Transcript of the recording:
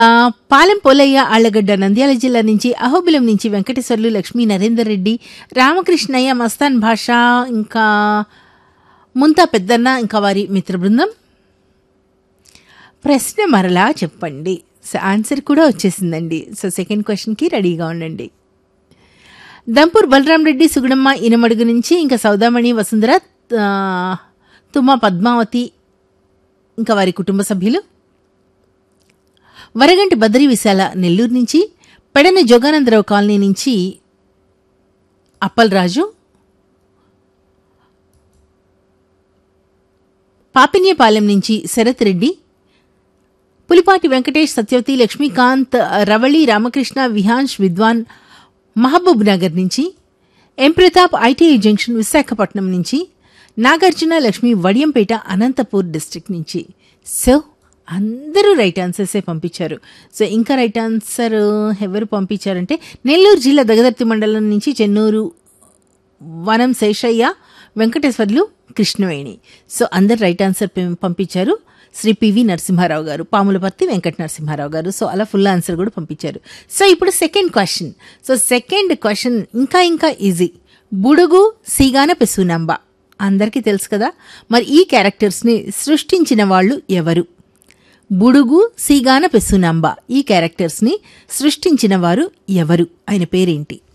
ఆ, పాలెం పోలయ్య ఆళ్లగడ్డ నంద్యాల జిల్లా నుంచి అహోబిలం నుంచి వెంకటేశ్వర్లు లక్ష్మీ నరేందర్ రెడ్డి రామకృష్ణయ్య మస్తాన్ భాష ఇంకా ముంతా పెద్దన్న ఇంకా వారి మిత్ర బృందం ప్రశ్న మరలా చెప్పండి సో ఆన్సర్ కూడా వచ్చేసిందండి సో సెకండ్ క్వశ్చన్కి రెడీగా ఉండండి దంపూర్ బలరాం రెడ్డి సుగుణమ్మ ఇనమడుగు నుంచి ఇంకా సౌదామణి వసుంధర ఆ, తుమ్మ పద్మావతి ఇంకా వారి కుటుంబ సభ్యులు వరగంటి బద్రి విశాల నెల్లూరు నుంచి పెడన జోగానందరావు కాలనీ నుంచి అప్పలరాజు పాపిన్యపాలెం నుంచి శరత్ రెడ్డి పులిపాటి వెంకటేష్ సత్యవతి లక్ష్మీకాంత్ రవళి రామకృష్ణ విహాన్ష్ విద్వాన్ మహబూబ్ నగర్ నుంచి M Pratap ITI junction Visakhapatnam నుంచి నాగార్జున లక్ష్మి వడియంపేట అనంతపూర్ డిస్ట్రిక్ట్ నుంచి సో అందరూ రైట్ ఆన్సర్సే పంపించారు సో ఇంకా రైట్ ఆన్సర్ ఎవరు పంపించారంటే నెల్లూరు జిల్లా దగదర్తి మండలం నుంచి చెన్నూరు వనం శేషయ్య వెంకటేశ్వర్లు కృష్ణవేణి సో అందరు రైట్ ఆన్సర్ పం- పంపించారు శ్రీ పివి నరసింహారావు గారు పాములపర్తి వెంకట నరసింహారావు గారు సో అలా ఫుల్ ఆన్సర్ కూడా పంపించారు సో ఇప్పుడు second question so second question ఇంకా ఇంకా ఈజీ బుడుగు సీగాన పెసునాంబ అందరికీ తెలుసు కదా మరి ఈ క్యారెక్టర్స్ని సృష్టించిన వాళ్ళు ఎవరు బుడుగు సీగాన పెసునాంబ ఈ క్యారెక్టర్స్ని సృష్టించిన వారు ఎవరు ఆయన పేరేంటి